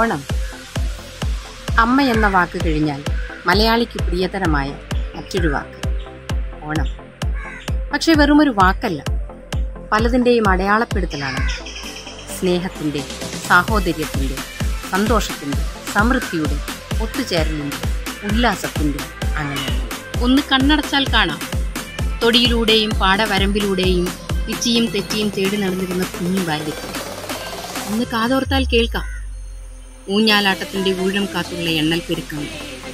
ഓണം അമ്മ എന്ന വാക്ക് കഴിഞ്ഞാൽ മലയാളിക്ക് പ്രിയതരമായ മറ്റൊരു വാക്ക് ഓണം പക്ഷെ വെറുമൊരു വാക്കല്ല പലതിൻ്റെയും അടയാളപ്പെടുത്തലാണ് സ്നേഹത്തിൻ്റെ സാഹോദര്യത്തിൻ്റെ സന്തോഷത്തിൻ്റെ സമൃദ്ധിയുടെ ഒത്തുചേരലിൻ്റെ ഉല്ലാസത്തിൻ്റെ അങ്ങനെ ഒന്ന് കണ്ണടച്ചാൽ കാണാം തൊടിയിലൂടെയും പാടവരമ്പിലൂടെയും പിച്ചിയും തെറ്റിയും തേടി നടന്നിരുന്ന കുഞ്ഞു ബാല്യത്തിൽ ഒന്ന് കാതോർത്താൽ കേൾക്കാം ഊഞ്ഞാലാട്ടത്തിന്റെ ഊഴം കാത്തുള്ള എണ്ണൽ പെരുക്കം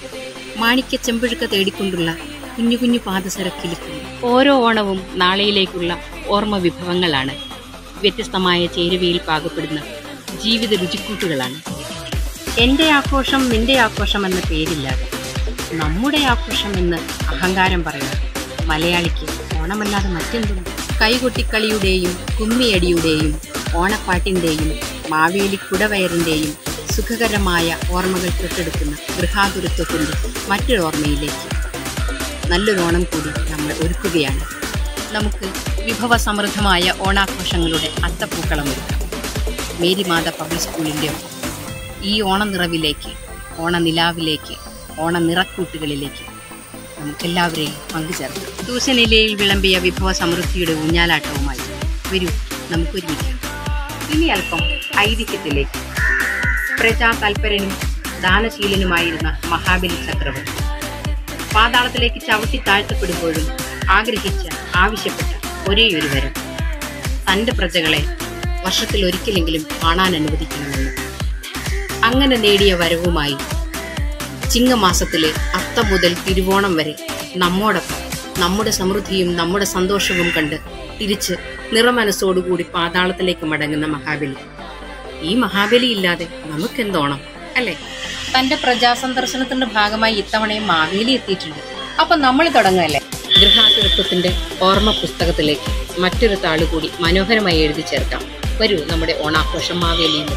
മാണിക്യ ചെമ്പഴുക്ക തേടിക്കൊണ്ടുള്ള കുഞ്ഞു കുഞ്ഞു പാദസരക്കിലുക്കുന്നു ഓരോ ഓണവും നാളെയിലേക്കുള്ള ഓർമ്മ വിഭവങ്ങളാണ് വ്യത്യസ്തമായ ചേരുവയിൽ പാകപ്പെടുന്ന ജീവിത രുചിക്കൂട്ടുകളാണ് എന്റെ ആഘോഷം നിന്റെ ആഘോഷം എന്ന പേരില്ലാതെ നമ്മുടെ ആഘോഷം എന്ന് അഹങ്കാരം പറയുന്നു മലയാളിക്ക് ഓണമല്ലാതെ മറ്റെന്തുണ്ട് കൈകൊട്ടിക്കളിയുടെയും കുമ്മിയടിയുടെയും ഓണപ്പാട്ടിന്റെയും മാവേലി കുടവയറിന്റെയും സുഖകരമായ ഓർമ്മകൾ കെട്ടെടുക്കുന്ന ഗൃഹാതുരത്വത്തിന്റെ മറ്റൊരു ഓർമ്മയിലേക്ക് നല്ലൊരു ഓണം കൂടി നമ്മൾ ഒരുക്കുകയാണ് നമുക്ക് വിഭവസമൃദ്ധമായ ഓണാഘോഷങ്ങളുടെ അത്തപ്പൂക്കളം ഒരുക്കാം മേരിമാത പബ്ലിക് സ്കൂളിൻ്റെ ഈ ഓണനിറവിലേക്ക് ഓണനിലാവിലേക്ക് ഓണനിറക്കൂട്ടുകളിലേക്ക് നമുക്കെല്ലാവരെയും പങ്കുചേർക്കാം തൂശനിലയിൽ വിളമ്പിയ വിഭവ സമൃദ്ധിയുടെ ഊഞ്ഞാലാട്ടവുമായി വരൂ നമുക്കൊരുമിക്കാം ഇനി അല്പം ഐതിഹ്യത്തിലേക്ക് പ്രജാതൽപരനും ദാനശീലനുമായിരുന്ന മഹാബലി ചക്രവർത്തി പാതാളത്തിലേക്ക് ചവിട്ടി താഴ്ത്തപ്പെടുമ്പോഴും ആഗ്രഹിച്ച ആവശ്യപ്പെട്ട ഒരേയൊരു വരം തന്റെ പ്രജകളെ വർഷത്തിൽ ഒരിക്കലെങ്കിലും കാണാൻ അനുവദിക്കണമെന്ന് അങ്ങനെ നേടിയ വരവുമായി ചിങ്ങമാസത്തിലെ അത്തം മുതൽ തിരുവോണം വരെ നമ്മോടൊപ്പം നമ്മുടെ സമൃദ്ധിയും നമ്മുടെ സന്തോഷവും കണ്ട് തിരിച്ച് നിറമനസ്സോടുകൂടി പാതാളത്തിലേക്ക് മടങ്ങുന്ന മഹാബലി ഈ മഹാബലി ഇല്ലാതെ നമുക്കെന്തോണം അല്ലേ തന്റെ പ്രജാസന്ദർശനത്തിന്റെ ഭാഗമായി ഇത്തവണയും മാവേലി എത്തിയിട്ടുണ്ട് അപ്പൊ നമ്മൾ തുടങ്ങല്ലേ ഗൃഹാതുരത്വത്തിന്റെ ഓർമ്മ പുസ്തകത്തിലേക്ക് മറ്റൊരു താള് കൂടി മനോഹരമായി എഴുതി ചേർക്കാം വരൂ നമ്മുടെ ഓണാഘോഷം മാവേലിയിൽ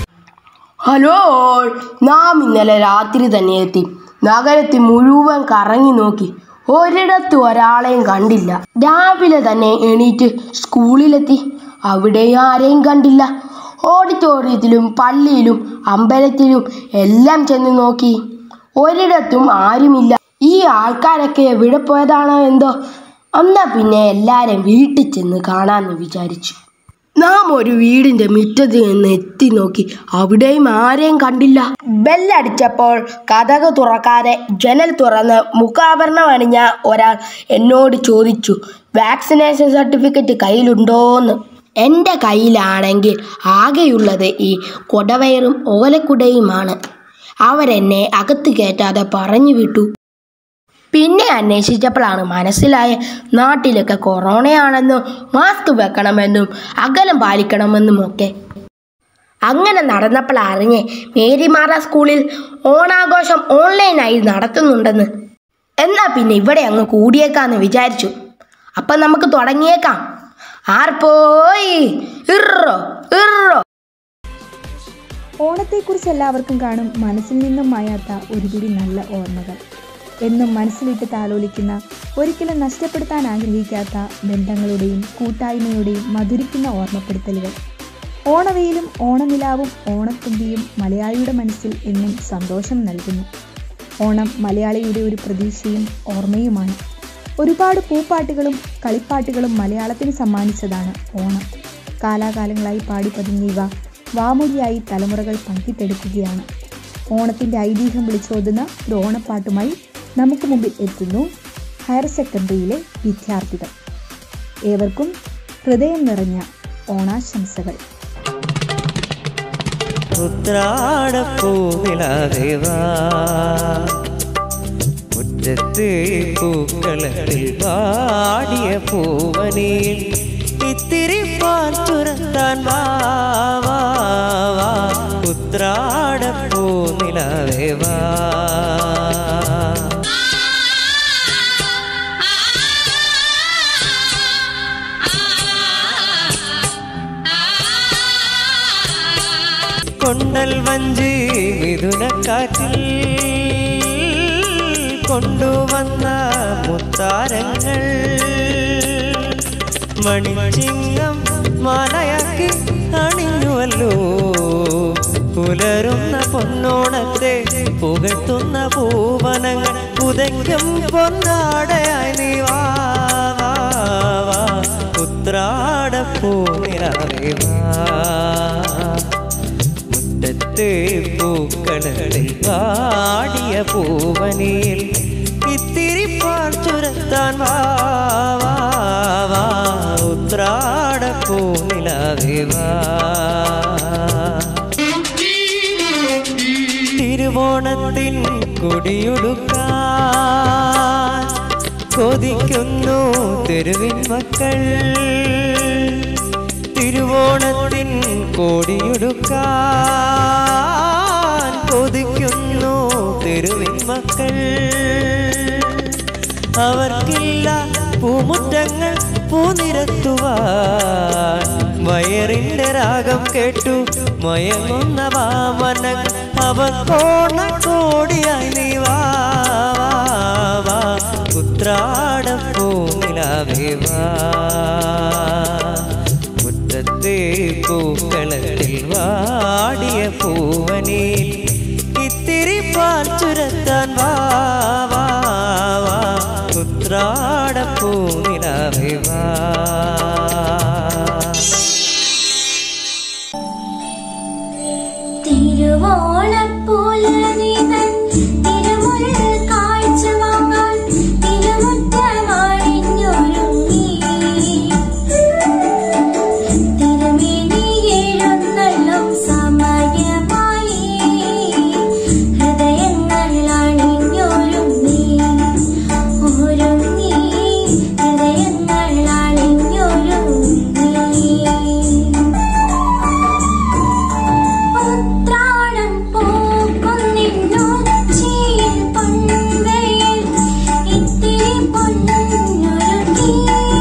ഹലോ നാം ഇന്നലെ രാത്രി തന്നെ എത്തി നഗരത്തിൽ മുഴുവൻ കറങ്ങി നോക്കി ഒരിടത്ത് ഒരാളെയും കണ്ടില്ല രാവിലെ തന്നെ എണീറ്റ് സ്കൂളിലെത്തി അവിടെ ആരെയും കണ്ടില്ല ഓഡിറ്റോറിയത്തിലും പള്ളിയിലും അമ്പലത്തിലും എല്ലാം ചെന്ന് നോക്കി ഒരിടത്തും ആരുമില്ല ഈ ആൾക്കാരൊക്കെ എവിടെ പോയതാണോ എന്തോ എന്നാ പിന്നെ എല്ലാരും വീട്ടിൽ ചെന്ന് കാണാമെന്ന് വിചാരിച്ചു നാം ഒരു വീടിന്റെ മുറ്റത്ത് നിന്ന് എത്തി നോക്കി അവിടെയും ആരെയും കണ്ടില്ല ബെല്ലടിച്ചപ്പോൾ കഥക് തുറക്കാതെ ജനൽ തുറന്ന് മുഖാഭരണം അണിഞ്ഞ ഒരാൾ എന്നോട് ചോദിച്ചു വാക്സിനേഷൻ സർട്ടിഫിക്കറ്റ് കയ്യിലുണ്ടോന്ന് എൻ്റെ കയ്യിലാണെങ്കിൽ ആകെയുള്ളത് ഈ കൊടവയറും ഓലക്കുടയുമാണ് അവരെന്നെ അകത്ത് കയറ്റാതെ പറഞ്ഞു വിട്ടു പിന്നെ അന്വേഷിച്ചപ്പോഴാണ് മനസ്സിലായ നാട്ടിലൊക്കെ കൊറോണയാണെന്നും മാസ്ക് വെക്കണമെന്നും അകലം പാലിക്കണമെന്നും ഒക്കെ അങ്ങനെ നടന്നപ്പോൾ അറിഞ്ഞ് മേരിമാറ സ്കൂളിൽ ഓണാഘോഷം ഓൺലൈനായി നടത്തുന്നുണ്ടെന്ന് എന്നാ പിന്നെ ഇവിടെ അങ്ങ് കൂടിയേക്കാന്ന് വിചാരിച്ചു അപ്പം നമുക്ക് തുടങ്ങിയേക്കാം ആർ പോയി ഇറോ ഇറോ ഓണത്തെക്കുറിച്ച് എല്ലാവർക്കും കാണും മനസ്സിൽ നിന്നും മായാത്ത ഒരു പിടി നല്ല ഓർമ്മകൾ എന്നും മനസ്സിലിട്ട് താലോലിക്കുന്ന ഒരിക്കലും നഷ്ടപ്പെടുത്താൻ ആഗ്രഹിക്കാത്ത ബന്ധങ്ങളുടെയും കൂട്ടായ്മയുടെയും മധുരിക്കുന്ന ഓർമ്മപ്പെടുത്തലുകൾ ഓണവെയിലും ഓണനിലാവും ഓണത്തുമ്പിയും മലയാളിയുടെ മനസ്സിൽ എന്നും സന്തോഷം നൽകുന്നു ഓണം മലയാളിയുടെ ഒരു പ്രതീക്ഷയും ഓർമ്മയുമാണ് ഒരുപാട് പൂപ്പാട്ടുകളും കളിപ്പാട്ടുകളും മലയാളത്തിന് സമ്മാനിച്ചതാണ് ഓണം കാലാകാലങ്ങളായി പാടിപ്പതിഞ്ഞ ഇവ വാമൊഴിയായി തലമുറകൾ പങ്കിട്ടെടുക്കുകയാണ് ഓണത്തിൻ്റെ ഐതിഹ്യം വിളിച്ചോതുന്ന ഒരു ഓണപ്പാട്ടുമായി നമുക്ക് മുമ്പിൽ എത്തുന്നു ഹയർ സെക്കൻഡറിയിലെ വിദ്യാർത്ഥികൾ ഏവർക്കും ഹൃദയം നിറഞ്ഞ ഓണാശംസകൾ ഉത്രാടപ്പൂവിളാദേവാ മുറ്റത്തെ പൂക്കളത്തിൽ പാടിയ പൂവനിൽ ഇത്തിരി പാൽ ചുരത്താൻ വാ വാ, വാ. ഉത്രാടപ്പൂനിലാദേവാ കൊണ്ടൽ വഞ്ചി മിഥുനക്കാറ്റിൽ കൊണ്ടുവന്ന മുത്താരങ്ങൾ മണിച്ചിങ്ങം മാലയാക്കി അണിഞ്ഞുവല്ലോ പുലരുന്ന പൊന്നോണത്തെ പുകഴ്ത്തുന്ന പൂവനങ്ങൾ പുതയ്ക്കും പൊന്നാടയായി നീ വാ വാ, വാ. ഉത്രാടപ്പൂനിലാവേ വാ മുറ്റത്തെ പൂക്കളത്തിൽ വാടിയ പൂവനിയിൽ ഇത്തിരി പാൽ ചുരത്താൻ വാ വാ, വാ. ഉത്രാടപ്പൂനിലാവേ വാ തിരുവോണത്തിൻ കൊടിയൊടുക്കാൻ കൊതിക്കുന്നു തെരുവിൻ മക്കൾ തിരുവോണത്തിൻ കൊടിയൊടുക്കാൻ കൊതിക്കുന്നു തെരുവിൻ മക്കൾ അവർക്കില്ല പൂമുറ്റങ്ങൾ പൂനിരത്തുവാൻ വയറിന്റെ രാഗം കേട്ടു മയങ്ങുന്ന വാമനങ്ങൾ അവർക്കോണ കോടിയായി നീ വാ വാ, വാ ഉത്രാടപ്പൂനിലാവേ വാ മുറ്റത്തെ പൂക്കളത്തിൽ വാടിയ പൂവനിൽ ഇത്തിരി പാൽ ചുരത്താൻ വാ വാ വാ ഉത്രാടപ്പൂനിലാവേ വാ തിരുവോണപ്പൂലനിതൻ തിരുമുൽ കാഴ്ച വാങ്ങാൻ തിരുമുറ്റമണിഞ്ഞൊരുങ്ങി തിരുമേനി എഴുന്നള്ളും സമയമായി ഹൃദയങ്ങൾ അണിഞ്ഞൊരുങ്ങി ഒരുങ്ങി ഹൃദയങ്ങൾ അണിഞ്ഞൊരുങ്ങി ഉത്രാടം പൂക്കുന്നിന്നൊച്ചയിൽ പൊൻവെയിൽ ഇത്തിരി പൊന്നുരുക്കി.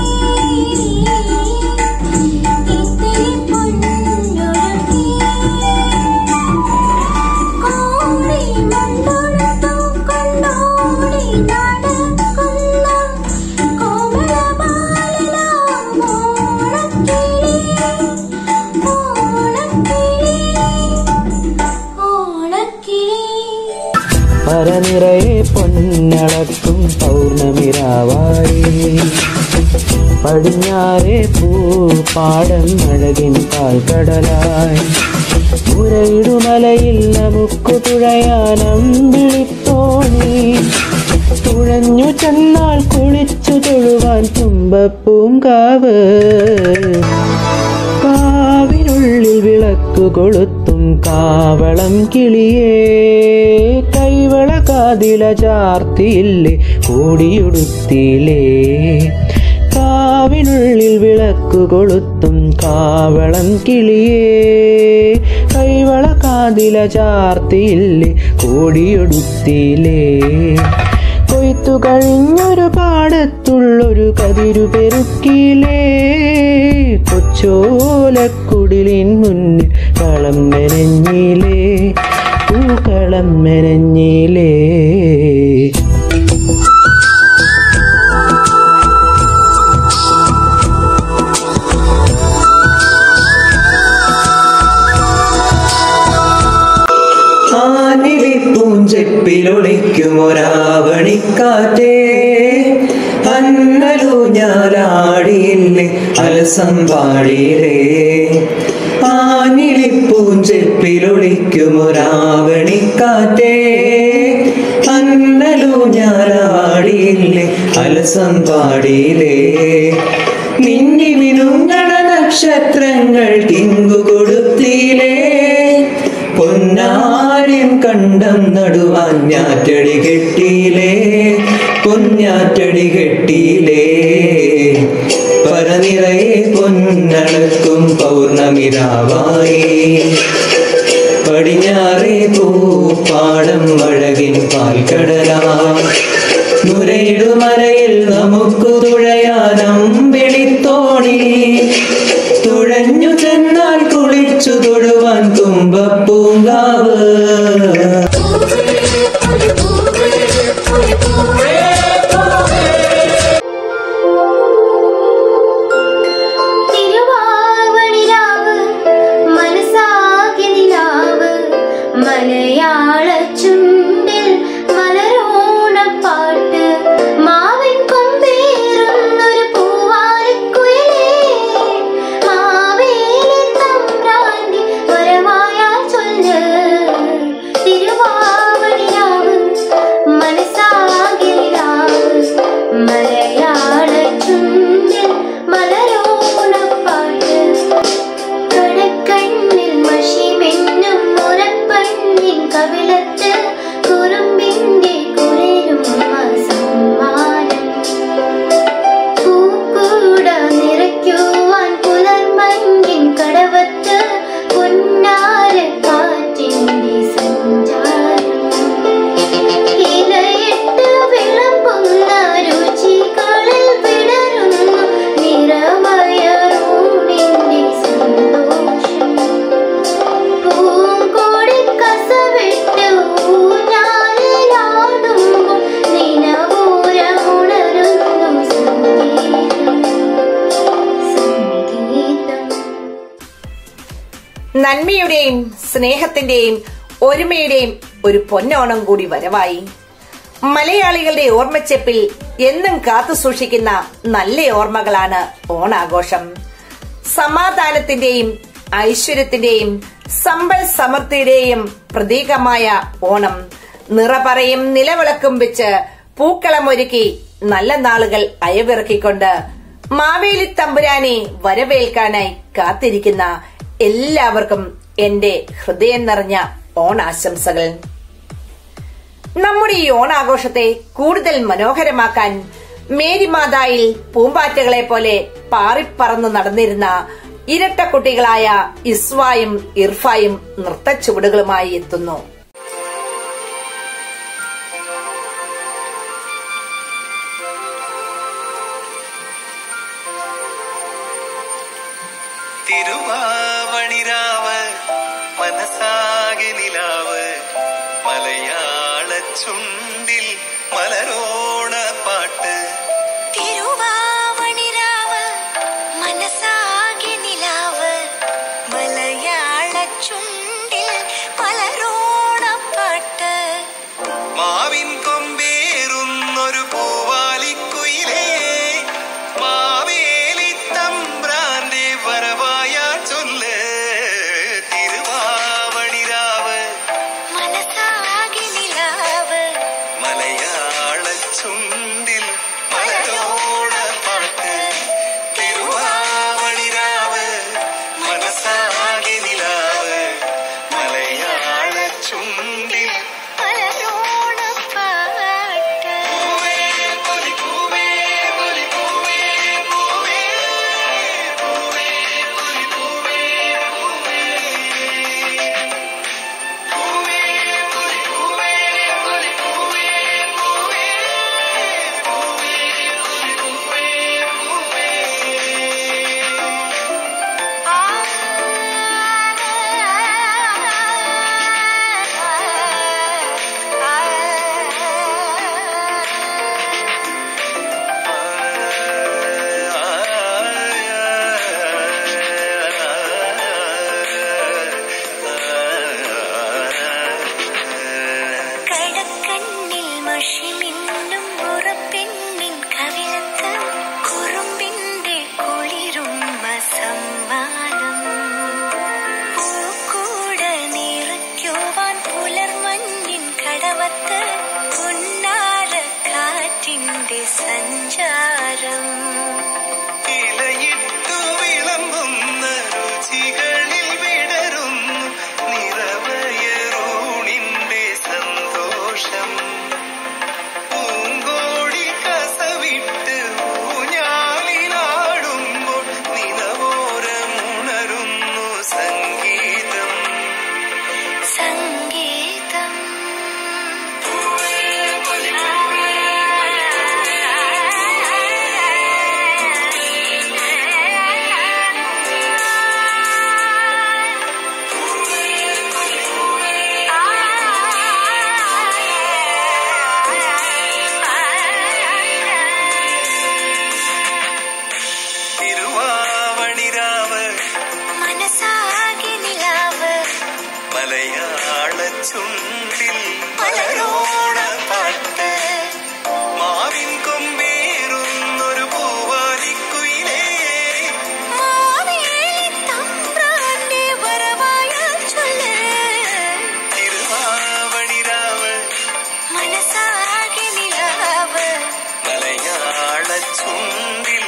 ഇത്തിരി പൊന്നുരുക്കി. കോടി മണ്ണുടുത്തു കൊണ്ടോടി നടക്കുന്ന കോമളബാലനാം ഓണക്കിളി. പരനിറയെ പൊന്നളക്കും പൗർണമിരാവായി പടിഞ്ഞാറെ പൂപ്പാടം അഴകിൻ പാൽക്കടലായി പുരയിടുമലയിൽ നമുക്ക് തുഴയാനം വിളിത്തോണി തുഴഞ്ഞു ചെന്നാൽ കുളിച്ചു തൊഴുവാൻ തുമ്പപ്പൂങ്കാവ് കാവിനുള്ളിൽ വിളക്ക് കൊളുത്തും കാവളം കിളിയേ കൈവള കാതില ചാർത്തിയില്ലേ കോടിയുടുത്തിയില്ലേ കാവിനുള്ളിൽ വിളക്ക് കൊളുത്തും കാവളം കിളിയേ കൈവള കാതില ചാർത്തിയില്ലേ കോടിയൊടുത്തിയില്ലേ കൊയ്ത്തു കഴിഞ്ഞൊരു പാടത്തുള്ളൊരു കതിരു പെരുക്കിയിലേ കൊച്ചോലക്കുടിലിൻ മുന്നിൽ കളം മെനഞ്ഞിലേ പൂക്കളം മെനഞ്ഞിലേ ആനിലി പൂഞ്ചെപ്പിലൊളിക്കുമൊരാവണിക്കാറ്റേ അന്നലു ഞാലാടിയില്ലേ അലസം പാടിയില്ലേ ആനിലി പൂഞ്ചെപ്പിലൊളിക്കുമൊരാവണിക്കാറ്റേ അന്നലു ഞാലാടിയില്ലേ അലസം പാടിയില്ലേ മിന്നി മിനുങ്ങണ നക്ഷത്രങ്ങൾ തിങ്കു കൊടുത്തില്ലേ പൊന്നാര്യം കണ്ടം നടുവാൻ ഞാറ്റടി കെട്ടിയിലേ പൊന്നാറ്റടി കെട്ടിയിലേ പരനിറയെ പൊന്നളക്കും പൗർണമിരാവായി പടിഞ്ഞാറേ പൂപ്പാടം അഴകിൻ പാൽക്കടലാ നുരയിടുമലയിൽ നമുക്കു തുഴയാനം വിളിത്തോണി തുഴഞ്ഞു ചെന്നാൽ കുളിച്ചു തൊഴുവാൻ തുമ്പപ്പൂങ്കാവ് തിരുവാവണിരാവ് മനസാകെ നിലാവ് നന്മയുടെയും സ്നേഹത്തിന്റെയും ഒരുമയുടെയും ഒരു പൊന്നോണം കൂടി വരവായി മലയാളികളുടെ ഓർമ്മച്ചെപ്പിൽ എന്നും കാത്തു സൂക്ഷിക്കുന്ന നല്ല ഓർമ്മകളാണ് ഓണാഘോഷം സമാധാനത്തിന്റെയും ഐശ്വര്യത്തിന്റെയും സമ്പൽ സമൃദ്ധിയുടെയും പ്രതീകമായ ഓണം നിറപറയും നിലവിളക്കും വെച്ച് പൂക്കളമൊരുക്കി നല്ല നാളുകൾ അയവിറക്കിക്കൊണ്ട് മാവേലി തമ്പുരാനെ വരവേൽക്കാനായി കാത്തിരിക്കുന്ന എല്ലാവർക്കും എന്റെ ഹൃദയം നിറഞ്ഞ ഓണാശംസകൾ നമ്മുടെ ഈ ഓണാഘോഷത്തെ കൂടുതൽ മനോഹരമാക്കാൻ മേരിമാതായിൽ പൂമ്പാറ്റകളെ പോലെ പാറിപ്പറന്ന് നടന്നിരുന്ന ഇരട്ടക്കുട്ടികളായ ഇസ്വായും ഇർഫായും നൃത്തച്ചുവടുകളുമായി എത്തുന്നു തിരുവാവണിരാവ് മനസ്സാകെ നിലാവ് മലയാള ചുണ്ടിൽ മലരോണ പാട്ട് തിരുവാവണിരാവ് മനസ്സാകെ നിലാവ് മലയാള ചുണ്ടിൽ പലരോണപ്പാട്ട് മാവിൻ കൊമ്പേറുന്നൊരു പൂവാലിക്കുയിലേ മാവേലി തമ്പ്രാന്റെ വരവായ ചൊല്ല് തിരുവാവണിരാവ് മനസ്സാകെ നിലാവ് മലയാള ചുണ്ടിൽ മലരോണ പാട്ട് തിരുവാവണിരാവ് മനസ്സാകെ നിലാവ് മലയാള ചുണ്ടിൽ പലരോണപ്പാട്ട് കടക്കണ്ണിൽ മഷിമിന്നും ഉറപ്പെണ്ണിൻ കവിളത്ത് കുറുമ്പിന്റെ കുളിരുമ്മ സമ്മാനം പൂക്കൂട നിറയ്ക്കുവാൻ പുലർമഞ്ഞിൻ കടവത്ത് പുന്നാര കാറ്റിന്റെ സഞ്ചാരം ഇലയിട്ടു വിളമ്പുന്ന രുചികളിൽ വിടരുന്നു നിറവയറൂണിന്റെ സന്തോഷം പൂങ്കോടി കസവിട്ട് ഊഞ്ഞാലിലാടുമ്പോൾ നിലവോരമുണരുന്നു സംഗീതം സംഗീതം തിരുവാവണിരാവ് മനസ്സാകെ നിലാവ് മലയാള ചുണ്ടിൽ മലരോണ പാട്ട് മാവിൻ കൊമ്പേറുന്നൊരു പൂവാലിക്കുയിലേ മാവേലി തമ്പ്രാന്റെ വരവായ ചൊല്ല് തിരുവാവണിരാവ് മനസ്സാകെ നിലാവ് മലയാള ചുണ്ടിൽ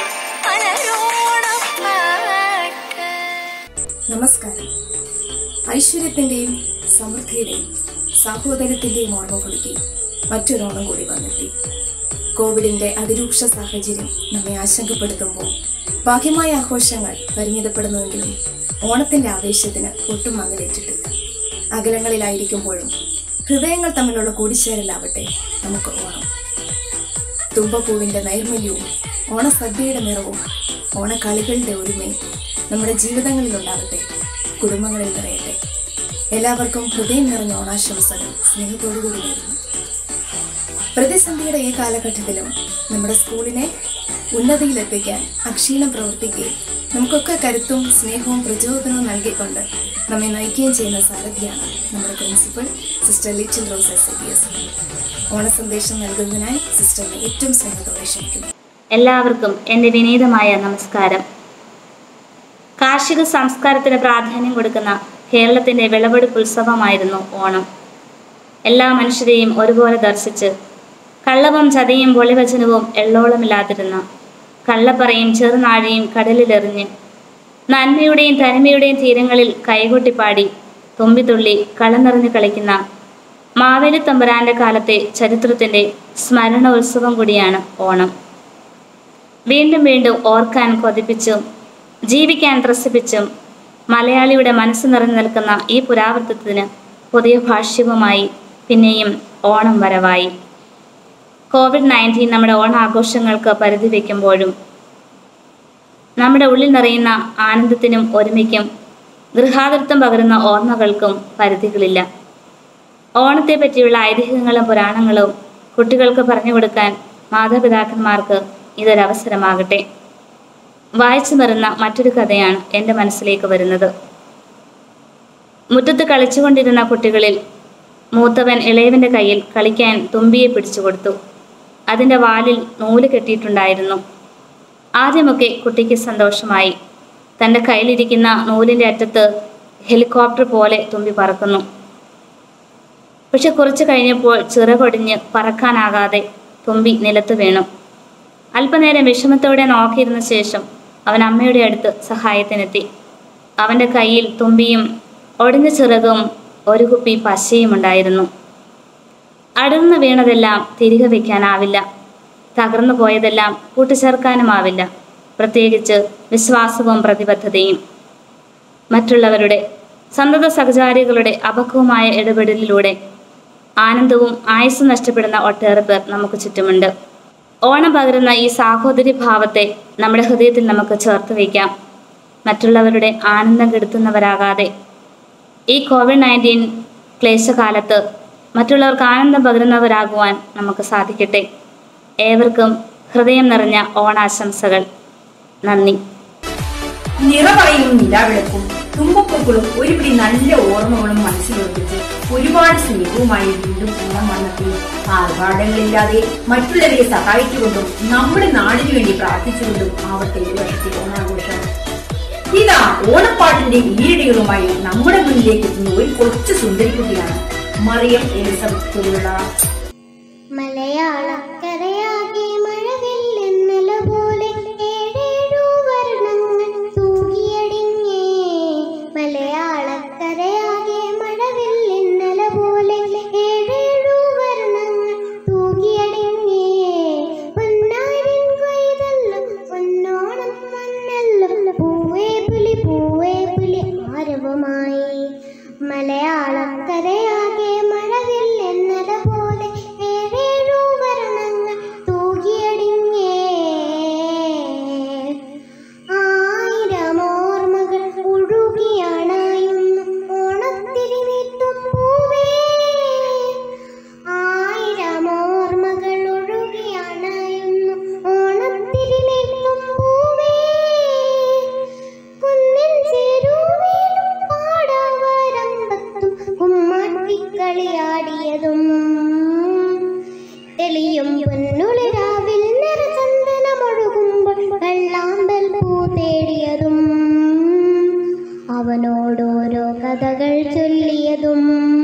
പലരോണപ്പാട്ട് നമസ്കാരം ഐശ്വര്യത്തിന്റെയും സമൃദ്ധിയുടെയും സഹോദരത്തിന്റെയും ഓർമ്മ പുതുക്കി മറ്റൊരോണം കൂടി വന്നെത്തി കോവിഡിന്റെ അതിരൂക്ഷ സാഹചര്യം നമ്മെ ആശങ്കപ്പെടുത്തുമ്പോൾ ബാഹ്യമായ ആഘോഷങ്ങൾ പരിമിതപ്പെടുന്നുവെങ്കിലും ഓണത്തിന്റെ ആവേശത്തിന് ഒട്ടും മങ്ങലേറ്റിട്ടില്ല അകലങ്ങളിലായിരിക്കുമ്പോഴും ഹൃദയങ്ങൾ തമ്മിലുള്ള കൂടിച്ചേരലാവട്ടെ നമുക്ക് ഓണം തുമ്പപ്പൂവിന്റെ നൈർമല്യവും ഓണസദ്യയുടെ നിറവും ഓണക്കളികളുടെ ഒരുമയും നമ്മുടെ ജീവിതങ്ങളിൽ ഉണ്ടാകട്ടെ കുടുംബങ്ങളിൽ നിറയട്ടെ എല്ലാവർക്കും ഹൃദയം നിറഞ്ഞ ഓണാശംസകൾ സ്നേഹത്തോടുകൂടി നേരുന്നു പ്രതിസന്ധിയുടെ ഈ കാലഘട്ടത്തിലും നമ്മുടെ സ്കൂളിനെ ഉന്നതിയിലെത്തിക്കാൻ അക്ഷീണം പ്രവർത്തിക്കുകയും നമുക്കൊക്കെ കരുത്തും സ്നേഹവും പ്രചോദനവും നൽകിക്കൊണ്ട് നമ്മെ നയിക്കുകയും ചെയ്യുന്ന സാരഥിയാണ് നമ്മുടെ principal sister Little Rose S A B S ഓണസന്ദേശം നൽകുന്നതിനായി സിസ്റ്ററിനെ ഏറ്റവും സ്നേഹത്തോടെ ക്ഷണിക്കുന്നു എല്ലാവർക്കും എൻ്റെ വിനീതമായ നമസ്കാരം കാർഷിക സംസ്കാരത്തിന് പ്രാധാന്യം കൊടുക്കുന്ന കേരളത്തിൻ്റെ വിളവെടുപ്പ് ഉത്സവമായിരുന്നു ഓണം എല്ലാ മനുഷ്യരെയും ഒരുപോലെ ദർശിച്ച് കള്ളവും ചതയും പൊളിവചനവും എള്ളോളമില്ലാതിരുന്ന കള്ളപ്പറയും ചെറുനാഴിയും കടലിലെറിഞ്ഞ് നന്മയുടെയും തനിമയുടെയും തീരങ്ങളിൽ കൈകൊട്ടിപ്പാടി തുമ്പിത്തുള്ളി കളനിറഞ്ഞു കളിക്കുന്ന മാവേലി തമ്പുരാന്റെ കാലത്തെ ചരിത്രത്തിൻ്റെ സ്മരണ ഉത്സവം കൂടിയാണ് ഓണം വീണ്ടും വീണ്ടും ഓർക്കാൻ കൊതിപ്പിച്ചും ജീവിക്കാൻ ത്രസിപ്പിച്ചും മലയാളിയുടെ മനസ്സ് നിറഞ്ഞു നിൽക്കുന്ന ഈ പുരാവൃത്തത്തിന് പുതിയ ഭാഷ്യവുമായി പിന്നെയും ഓണം വരവായി കോവിഡ് നയൻറ്റീൻ നമ്മുടെ ഓണാഘോഷങ്ങൾക്ക് പരിധി വയ്ക്കുമ്പോഴും നമ്മുടെ ഉള്ളിൽ നിറയുന്ന ആനന്ദത്തിനും ഒരുമയ്ക്കും ഗൃഹാതൃത്വം പകരുന്ന ഓർമ്മകൾക്കും പരിധികളില്ല ഓണത്തെ പറ്റിയുള്ള ഐതിഹ്യങ്ങളും പുരാണങ്ങളും കുട്ടികൾക്ക് പറഞ്ഞു കൊടുക്കാൻ മാതാപിതാക്കന്മാർക്ക് ഇതൊരവസരമാകട്ടെ വായിച്ചു നിറന്ന മറ്റൊരു കഥയാണ് എൻ്റെ മനസ്സിലേക്ക് വരുന്നത് മുറ്റത്ത് കളിച്ചുകൊണ്ടിരുന്ന കുട്ടികളിൽ മൂത്തവൻ ഇളയവൻ്റെ കയ്യിൽ കളിക്കാൻ തുമ്പിയെ പിടിച്ചു കൊടുത്തു അതിൻ്റെ വാലിൽ നൂല് കെട്ടിയിട്ടുണ്ടായിരുന്നു ആദ്യമൊക്കെ കുട്ടിക്ക് സന്തോഷമായി തൻ്റെ കയ്യിലിരിക്കുന്ന നൂലിൻ്റെ അറ്റത്ത് ഹെലികോപ്റ്റർ പോലെ തുമ്പി പറക്കുന്നു പക്ഷെ കുറച്ചു കഴിഞ്ഞപ്പോൾ ചിറകൊടിഞ്ഞ് പറക്കാനാകാതെ തുമ്പി നിലത്ത് വീണു അല്പനേരം വിഷമത്തോടെ നോക്കിയിരുന്ന ശേഷം അവൻ അമ്മയുടെ അടുത്ത് സഹായത്തിനെത്തി അവൻ്റെ കയ്യിൽ തുമ്പിയും ഒടിഞ്ഞ ചിറകും ഒരു കുപ്പി പശയും ഉണ്ടായിരുന്നു അടർന്നു വീണതെല്ലാം തിരികെ വയ്ക്കാനാവില്ല തകർന്നു പോയതെല്ലാം കൂട്ടിച്ചേർക്കാനുമാവില്ല പ്രത്യേകിച്ച് വിശ്വാസവും പ്രതിബദ്ധതയും മറ്റുള്ളവരുടെ സന്തത സഹചാരികളുടെ അപക്വമായ ഇടപെടലിലൂടെ ആനന്ദവും ആയുസ്സും നഷ്ടപ്പെടുന്ന ഒട്ടേറെ പേർ നമുക്ക് ചുറ്റുമുണ്ട് ഓണം പകരുന്ന ഈ സാഹോദര്യ ഭാവത്തെ നമ്മുടെ ഹൃദയത്തിൽ നമുക്ക് ചേർത്ത് വയ്ക്കാം മറ്റുള്ളവരുടെ ആനന്ദം കെടുത്തുന്നവരാകാതെ ഈ കോവിഡ് നയൻറ്റീൻ ക്ലേശകാലത്ത് മറ്റുള്ളവർക്ക് ആനന്ദം പകരുന്നവരാകുവാൻ നമുക്ക് സാധിക്കട്ടെ ഏവർക്കും ഹൃദയം നിറഞ്ഞ ഓണാശംസകൾ നന്ദി നിറവറയും നിലാവിളക്കും തുമ്പപ്പൂക്കളും ഒരുപിടി നല്ല ഓർമ്മകളും മനസ്സിലൊളിപ്പിച്ച് ഒരുപാട് സ്നേഹവുമായി വീണ്ടും ഓണം വന്നെത്തി ആർഭാടങ്ങളില്ലാതെ മറ്റുള്ളവരെ സഹായിച്ചുകൊണ്ടും നമ്മുടെ നാടിനു വേണ്ടി പ്രാർത്ഥിച്ചുകൊണ്ടും ആവട്ടെ ഈ വർഷത്തെ ഓണാഘോഷം ഇതാ ഓണപ്പാട്ടിന്റെ ഈരടികളുമായി നമ്മുടെ മുന്നിലേക്ക് എത്തുന്ന ഒരു കൊച്ചു സുന്ദരിക്കുട്ടിയാണ് മറിയം എലിസബത്ത് കുരുവിള മലയാളക്കരയാകെ മഴവില്ലെന്നല പോലെ ഏഴേഴു വർണ്ണങ്ങൾ തൂകിയടിഞ്ഞേ മലയാളക്കരയാകെ മഴവില്ലെന്നല പോലെ ഏഴേഴു വർണ്ണങ്ങൾ തൂകിയടിഞ്ഞേ പൊന്നാരിൻ കൊയ്തല്ലോ പൊന്നോണം വന്നല്ലോ പൂവേ പുലി പൂവേ പുലി ആരവമായി മലയാളക്കരയാകെ മഴവില്ലെന്നല പോലെ ഏഴേഴു വർണ്ണങ്ങൾ തൂകിയടിഞ്ഞേ ആയിരം ഓർമ്മകൾ ഒഴുകിയണയുന്നു ഓണത്തിരി നീട്ടും പൂവേ ആയിരം ഓർമ്മകൾ ഒഴുകിയണയുന്നു ഓണത്തിരി നീട്ടും പൂവേ കുന്നിൻ ചെരുവിലും പാടവരമ്പത്തും കുമ്മാട്ടിക്കളിയാടിയതും തെളിയും പൊന്നുളിരാവിൽ നിറചന്ദനമൊഴുകുമ്പോൾ വെള്ളാമ്പൽ പൂ തേടിയതും അവനോടോരോ കഥകൾ ചൊല്ലിയതും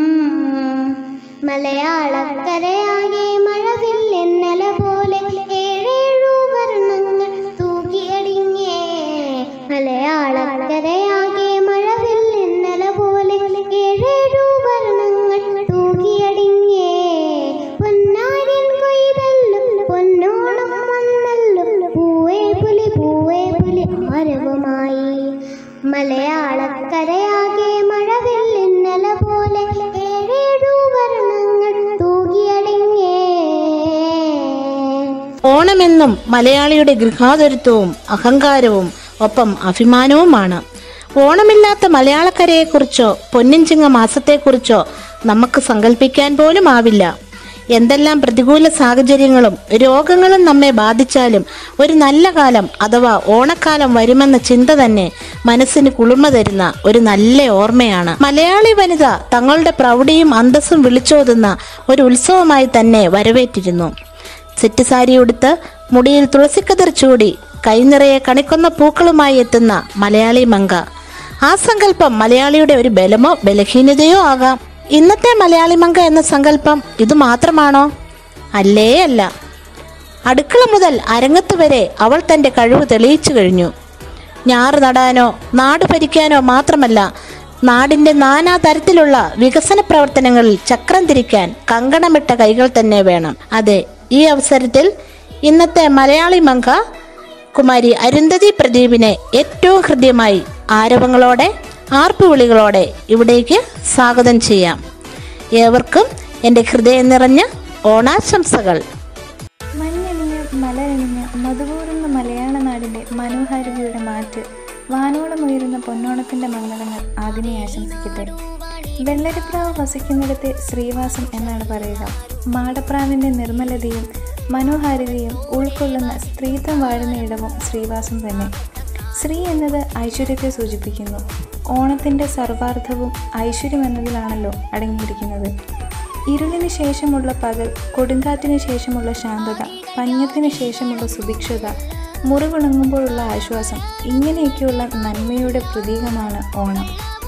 മലയാളക്കരയാകെ മഴവില്ലെന്നല പോലെ ഏഴേഴു വർണ്ണങ്ങൾ തൂകിയടിഞ്ഞേ മലയാളക്കരയാകെ മഴവില്ലെന്നല പോലെ ഏഴേഴു വർണ്ണങ്ങൾ തൂകിയടിഞ്ഞേ പൊന്നാരിൻ കൊയ്തല്ലും പൊന്നോണം വന്നല്ലും പൂവേ പുലി പൂവേ പുലി ആരവമായി മലയാളക്കരയാകെ മഴവില്ലെന്നല പോലെ ഏഴേഴു വർണ്ണങ്ങൾ തൂകിയടിഞ്ഞേ ഓണമെന്നും മലയാളിയുടെ ഗൃഹാതുരത്വവും അഹങ്കാരവും ഒപ്പം അഭിമാനവുമാണ് ഓണമില്ലാത്ത മലയാളക്കരയെക്കുറിച്ചോ പൊന്നിൻചിങ്ങ മാസത്തെക്കുറിച്ചോ നമുക്ക് സങ്കല്പിക്കാൻ പോലും ആവില്ല എന്തെല്ലാം പ്രതികൂല സാഹചര്യങ്ങളും രോഗങ്ങളും നമ്മെ ബാധിച്ചാലും ഒരു നല്ല കാലം അഥവാ ഓണക്കാലം വരുമെന്ന ചിന്ത തന്നെ മനസ്സിന് കുളിർമ തരുന്ന ഒരു നല്ല ഓർമ്മയാണ് മലയാളി വനിത തങ്ങളുടെ പ്രൗഢിയും അന്തസ്സും വിളിച്ചോതുന്ന ഒരു ഉത്സവമായി തന്നെ വരവേറ്റിരുന്നു സെറ്റ് സാരി ഉടുത്ത് മുടിയിൽ തുളസിക്കതിർ ചൂടി കൈനിറയെ കണിക്കൊന്ന പൂക്കളുമായി എത്തുന്ന മലയാളി മങ്ക ആ സങ്കല്പം മലയാളിയുടെ ഒരു ബലമോ ബലഹീനതയോ ആകാം ഇന്നത്തെ മലയാളി മങ്ക എന്ന സങ്കല്പം ഇത് മാത്രമാണോ അല്ലേ അല്ല അടുക്കള മുതൽ അരങ്ങത്ത് വരെ അവൾ തന്റെ കഴിവ് തെളിയിച്ചു കഴിഞ്ഞു ഞാറ് നടാനോ നാട് ഭരിക്കാനോ മാത്രമല്ല നാടിന്റെ നാനാ തരത്തിലുള്ള വികസന പ്രവർത്തനങ്ങളിൽ ചക്രം തിരിക്കാൻ കങ്കണമിട്ട കൈകൾ തന്നെ വേണം അതെ ഈ അവസരത്തിൽ ഇന്നത്തെ മലയാളി മങ്ക കുമാരി അരുന്ധതി പ്രദീപിനെ ഏറ്റവും ഹൃദ്യമായി ആരവങ്ങളോടെ ആർപ്പുവിളികളോടെ ഇവിടേക്ക് സ്വാഗതം ചെയ്യാം ഏവർക്കും എൻ്റെ ഹൃദയം നിറഞ്ഞ ഓണാശംസകൾ മഞ്ഞണിഞ്ഞ് മലരണിഞ്ഞ് മധുകൂറുന്ന മലയാള നാടിന്റെ മനോഹാരിതയുടെ മാറ്റ് വാനോളം ഉയരുന്ന പൊന്നോണത്തിന്റെ മംഗളങ്ങൾ ആദ്യമേ ആശംസിക്കട്ടെ വെള്ളരിപ്രാവ് വസിക്കുന്നിടത്തെ ശ്രീവാസം എന്നാണ് പറയുക മാടപ്രാവിന്റെ നിർമ്മലതയും മനോഹാരിതയും ഉൾക്കൊള്ളുന്ന സ്ത്രീത്വം വാഴുന്ന ഇടവും ശ്രീവാസം തന്നെ ശ്രീ എന്നത് ഐശ്വര്യത്തെ സൂചിപ്പിക്കുന്നു ഓണത്തിന്റെ സർവാർത്ഥവും ഐശ്വര്യം എന്നതിലാണല്ലോ അടങ്ങിയിരിക്കുന്നത് ഇരുളിന് ശേഷമുള്ള പകൽ കൊടുങ്കാറ്റിന് ശേഷമുള്ള ശാന്തത പഞ്ഞത്തിന് ശേഷമുള്ള സുഭിക്ഷത മുറിവുണങ്ങുമ്പോഴുള്ള ആശ്വാസം ഇങ്ങനെയൊക്കെയുള്ള നന്മയുടെ പ്രതീകമാണ് ഓണം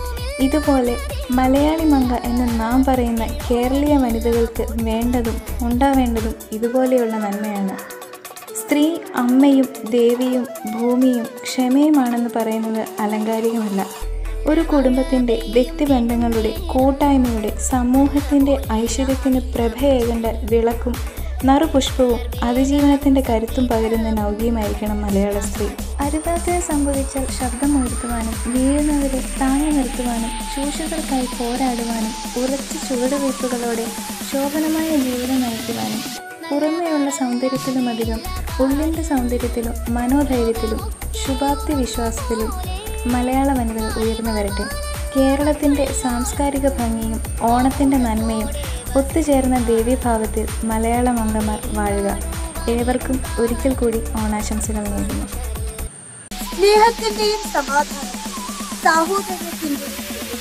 ഇതുപോലെ മലയാളി മങ്ക എന്ന് നാം പറയുന്ന കേരളീയ വനിതകൾക്ക് വേണ്ടതും ഉണ്ടാവേണ്ടതും ഇതുപോലെയുള്ള നന്മയാണ് സ്ത്രീ അമ്മയും ദേവിയും ഭൂമിയും ക്ഷമയുമാണെന്ന് പറയുന്നത് അലങ്കാരികമല്ല ഒരു കുടുംബത്തിൻ്റെ വ്യക്തിബന്ധങ്ങളുടെ കൂട്ടായ്മയുടെ സമൂഹത്തിൻ്റെ ഐശ്വര്യത്തിന് പ്രഭയേകേണ്ട വിളക്കും നറുപുഷ്പവും അതിജീവനത്തിൻ്റെ കരുത്തും പകരുന്ന നൗകിയുമായിരിക്കണം മലയാള സ്ത്രീ അരുതാത്തത് സംഭവിച്ചാൽ ശബ്ദമുയർത്തുവാനും വീഴുന്നവരെ താങ്ങി നിർത്തുവാനും ചൂഷകർക്കായി പോരാടുവാനും ഉറച്ച ചുവടുവയ്പ്പുകളോടെ ശോഭനമായ ജീവിതം നയിക്കുവാനും പുറമേയുള്ള സൗന്ദര്യത്തിലുമധികം ഉള്ളിൻ്റെ സൗന്ദര്യത്തിലും മനോധൈര്യത്തിലും ശുഭാപ്തി വിശ്വാസത്തിലും മലയാള വനിതകൾ ഉയർന്നു വരട്ടെ കേരളത്തിൻ്റെ സാംസ്കാരിക ഭംഗിയും ഓണത്തിൻ്റെ നന്മയും ഒത്തുചേർന്ന ദേവീഭാവത്തിൽ മലയാള മംഗമാർ വാഴുക ഏവർക്കും ഒരിക്കൽ കൂടി ഓണാശംസകൾ നേരുന്നു സ്നേഹത്തിന്റെയും സമാധാനം സാഹോദര്യത്തിന്റെയും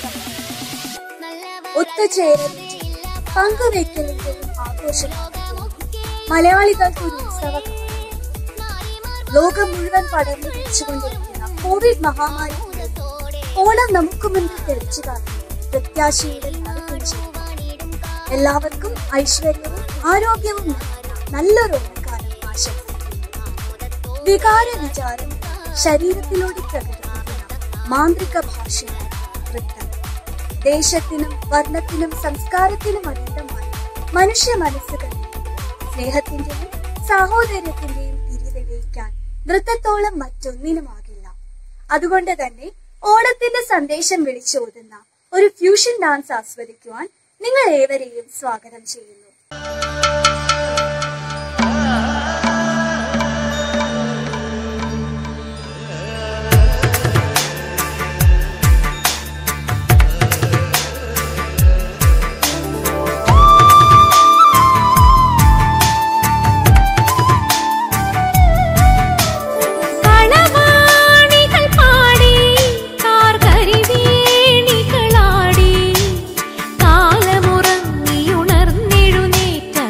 ഒത്തുചേരലിന്റെയും പങ്കുവെക്കലിന്റെയും ആഘോഷം മലയാളികൾക്ക് ഒരു ഉത്സവം ലോകം മുഴുവൻ പടർന്നു പിടിച്ചുകൊണ്ടിരിക്കുന്ന കോവിഡ് മഹാമാരി ഓണം നമുക്ക് മുൻപിൽ തെളിച്ചു കാണും പ്രത്യാശയുടെ നടക്കും ചെയ്യും എല്ലാവർക്കും ഐശ്വര്യവും ആരോഗ്യവും നിറഞ്ഞ നല്ലൊരു ഓണക്കാലം ആശംസിക്കുന്നു വികാര വിചാരം ശരീരത്തിലൂടെ പ്രകടിപ്പിക്കുന്ന മാന്ത്രിക ഭാഷയാണ് നൃത്തം ദേശത്തിനും വർണ്ണത്തിനും സംസ്കാരത്തിനും അതീതമായി മനുഷ്യ മനസ്സുകളിൽ സ്നേഹത്തിന്റെയും സാഹോദര്യത്തിന്റെയും തിരിതെളിയിക്കാൻ നൃത്തത്തോളം മറ്റൊന്നിനുമാകില്ല അതുകൊണ്ട് തന്നെ ഓണത്തിന്റെ സന്ദേശം വിളിച്ചോതുന്ന ഒരു ഫ്യൂഷൻ ഡാൻസ് ആസ്വദിക്കുവാൻ നിങ്ങൾ ഏവരെയും സ്വാഗതം ചെയ്യുന്നു കളവാണികൾ പാടി കാർകരിവേണികളാടി കാലമുറങ്ങിയുണർന്നെഴുന്നേറ്റ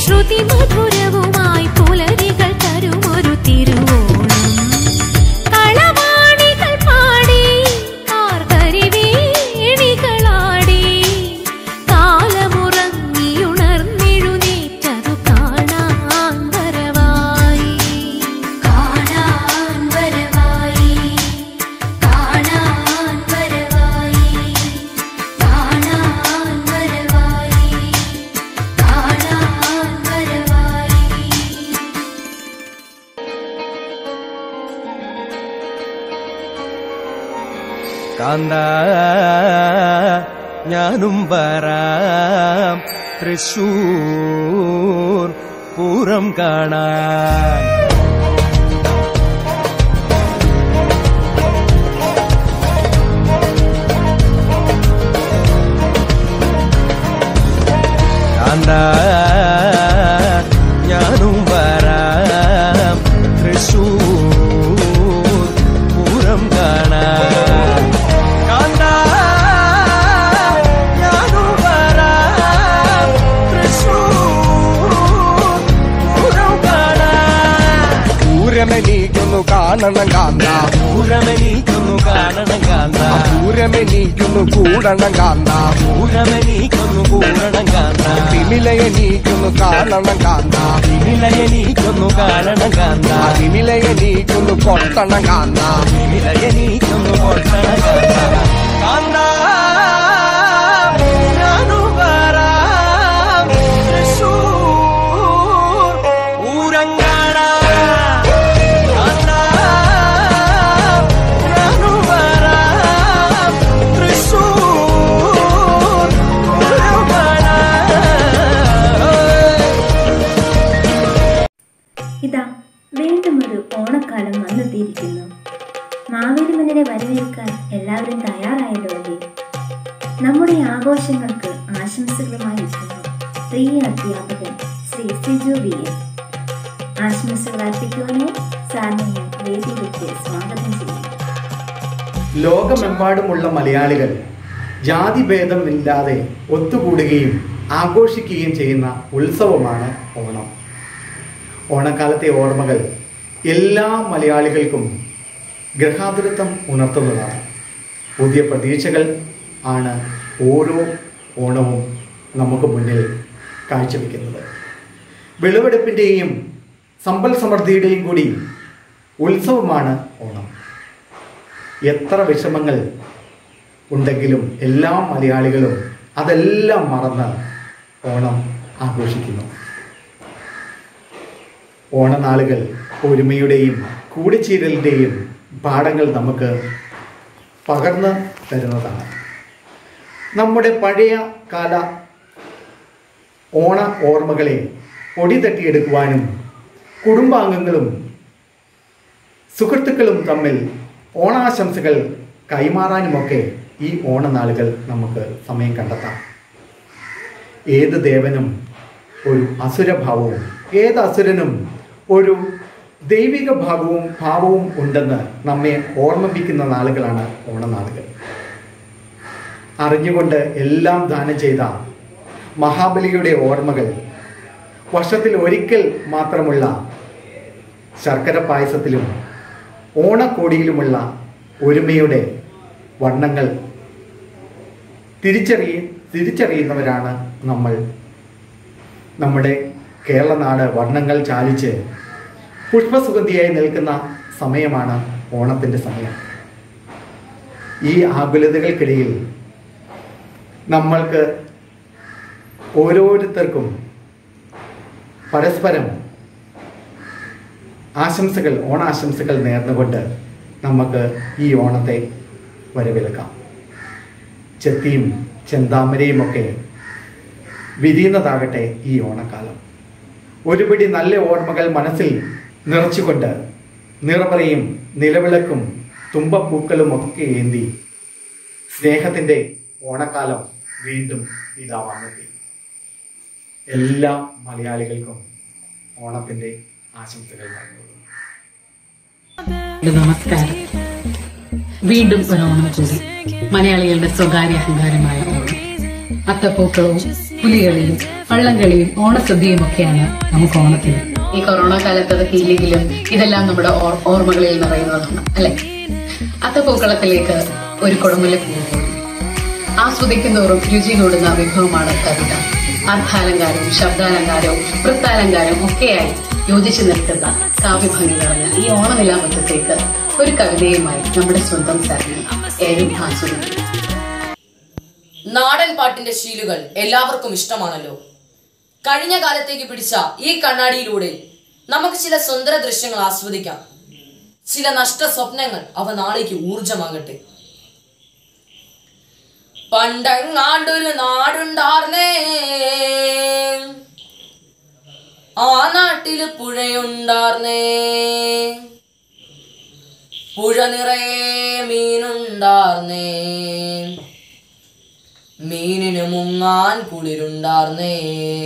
ശ്രുതി മധുരവുമായി പുലരികൾ തരുമൊരു തിരുവോണം കളവാണികൾ പാടി ആർക്കരിവേണികളാടി കാലമുറങ്ങിയുണർന്നെഴുന്നേറ്റതു കാണാൻ വരവായി കാണാൻ വരവായി കാണാൻ വരവായി കാണാൻ വരവായി കാണാൻ വരവായി കാന്ത ഞാനും വരാം തൃശൂർ പൂരം കാണാൻ കാന്ത ഞാനും വരാം തൃശൂർ പൂരം കാണാൻ കാന്ത ഞാനും വരാം തൃശൂർ പൂരം കാണാൻ പൂരമെനീക്കുന്നു കാണണം കാന്ത പൂരമെനീക്കുന്നു കാണണം കാന്ത പൂരമെനീക്കുന്നു കൂടണം കാന്ത പൂരമെനീക്കുന്നു കൂടണം കാന്ത വിമിലയെനീക്കുന്നു കാണണം കാന്ത വിമിലയെനീക്കുന്നു കാണണം കാന്ത വിമിലയെനീക്കുന്നു കൊട്ടണം കാന്ത വിമിലയെനീക്കുന്നു കൊട്ടണം കാന്ത കാന്ത ഞാനും വരാം തൃശൂർ പൂരം കാണാൻ കാന്ത ഞാനും വരാം തൃശൂർ പൂരം കാണാൻ ഇതാ വീണ്ടും ഒരു ഓണക്കാലം വന്നെത്തിയിരിക്കുന്നു മാവേലിമന്നിനെ വരവേൽക്കാൻ എല്ലാവരും തയ്യാറായല്ലോ അല്ലേ നമ്മുടെ ആഘോഷങ്ങൾക്ക് ആശംസകളുമായി എത്തുന്നു പ്രിയ അധ്യാപകൻ ശ്രീ സിജു വി എം ആശംസകൾ അർപ്പിക്കുവാനായി സാറിനെ ഞാൻ വേദിയിലേക്ക് സ്വാഗതം ചെയ്യുന്നു ലോകമെമ്പാടുമുള്ള മലയാളികൾ ജാതിഭേദമില്ലാതെ ഒത്തുകൂടുകയും ആഘോഷിക്കുകയും ചെയ്യുന്ന ഉത്സവമാണ് ഓണം ഓണക്കാലത്തെ ഓർമ്മകൾ എല്ലാ മലയാളികൾക്കും ഗ്രഹാതുരത്വം ഉണർത്തുന്നതാണ് പുതിയ പ്രതീക്ഷകൾ ആണ് ഓരോ ഓണവും നമുക്ക് മുന്നിൽ കാഴ്ചവെക്കുന്നത് വിളവെടുപ്പിൻ്റെയും സമ്പൽ സമൃദ്ധിയുടെയും കൂടി ഉത്സവമാണ് ഓണം എത്ര വിഷമങ്ങൾ ഉണ്ടെങ്കിലും എല്ലാ മലയാളികളും അതെല്ലാം മറന്ന് ഓണം ആഘോഷിക്കുന്നു ഓണനാളുകൾ ഒരുമയുടെയും കൂടിച്ചേരലിൻ്റെയും പാഠങ്ങൾ നമുക്ക് പകർന്നു തരുന്നതാണ് നമ്മുടെ പഴയ കാല ഓണ ഓർമ്മകളെ പൊടി തട്ടിയെടുക്കുവാനും കുടുംബാംഗങ്ങളും സുഹൃത്തുക്കളും തമ്മിൽ ഓണാശംസകൾ കൈമാറാനുമൊക്കെ ഈ ഓണനാളുകൾ നമുക്ക് സമയം കണ്ടെത്താം ഏത് ദേവനും ഒരു അസുരഭാവവും ഏത് അസുരനും ഒരു ദൈവിക ഭാവവും ഭാവവും ഉണ്ടെന്ന് നമ്മെ ഓർമ്മിപ്പിക്കുന്ന നാളുകളാണ് ഓണനാളുകൾ അറിഞ്ഞുകൊണ്ട് എല്ലാം ദാനം ചെയ്ത മഹാബലിയുടെ ഓർമ്മകൾ വർഷത്തിൽ ഒരിക്കൽ മാത്രമുള്ള ശർക്കര പായസത്തിലും ഓണക്കോടിയിലുമുള്ള ഒരുമയുടെ വർണ്ണങ്ങൾ തിരിച്ചറിയ തിരിച്ചറിയുന്നവരാണ് നമ്മൾ നമ്മുടെ കേരളനാട് വർണ്ണങ്ങൾ ചാലിച്ച് പുഷ്പസുഗന്ധിയായി നിൽക്കുന്ന സമയമാണ് ഓണത്തിൻ്റെ സമയം ഈ ആകുലതകൾക്കിടയിൽ നമ്മൾക്ക് ഓരോരുത്തർക്കും പരസ്പരം ആശംസകൾ ഓണാശംസകൾ നേർന്നുകൊണ്ട് നമുക്ക് ഈ ഓണത്തെ വരവേൽക്കാം ചെത്തിയും ചെന്താമരയും ഒക്കെ വിരിയുന്നതാകട്ടെ ഈ ഓണക്കാലം ഒരുപിടി നല്ല ഓർമ്മകൾ മനസ്സിൽ നിറച്ചുകൊണ്ട് നിറപറയും നിലവിളക്കും തുമ്പപ്പൂക്കളും ഒക്കെ ഏന്തി സ്നേഹത്തിൻ്റെ ഓണക്കാലം വീണ്ടും ഇതാ വന്നെത്തി എല്ലാ മലയാളികൾക്കും ഓണത്തിൻ്റെ ആശംസകൾ നൽകുന്നു നമസ്കാരം വീണ്ടും ഒരു ഓണം കൂടി മലയാളികളുടെ സ്വകാര്യ അഹങ്കാരമായ ഓണം അത്തപ്പൂക്കളവും പുലികളിയും വള്ളംകളിയും ഓണസദ്യയും ഒക്കെയാണ് നമുക്ക് ഓണത്തിന് ഈ കൊറോണ കാലത്ത് അതൊക്കെ ഇല്ലെങ്കിലും ഇതെല്ലാം നമ്മുടെ ഓർ- ഓർമ്മകളിൽ നിറയുന്നതാണ് അല്ലെ അത്തപ്പൂക്കളത്തിലേക്ക് ഒരു കുടമുല്ല പോകുന്നു ആസ്വദിക്കും തോറും രുചി കൂടുന്ന വിഭവമാണ് കവിത അർത്ഥാലങ്കാരവും ശബ്ദാലങ്കാരവും വൃത്താലങ്കാരവും ഒക്കെയായി യോജിച്ചു നിൽക്കുന്ന കാവ്യഭംഗി നിറഞ്ഞ ഈ ഓണനിലാമത്തത്തേക്ക് ഒരു കവിതയുമായി നമ്മുടെ സ്വന്തം സരണി ഏതും ആസ്വദിക്കും നാടൻ പാട്ടിന്റെ ശീലുകൾ എല്ലാവർക്കും ഇഷ്ടമാണല്ലോ കഴിഞ്ഞ കാലത്തേക്ക് പിടിച്ച ഈ കണ്ണാടിയിലൂടെ നമുക്ക് ചില സുന്ദര ദൃശ്യങ്ങൾ ആസ്വദിക്കാം ചില നഷ്ട സ്വപ്നങ്ങൾ അവ നാളേക്ക് ഊർജമാകട്ടെ പണ്ടങ്ങാണ്ടൊരു നാടുണ്ടാർന്നേ ആ നാട്ടില് പുഴയുണ്ടാർന്നേ പുഴ നിറയെ മീനുണ്ടാർന്നേ മീനിന് മുങ്ങാൻ കുളിരുണ്ടാർന്നേ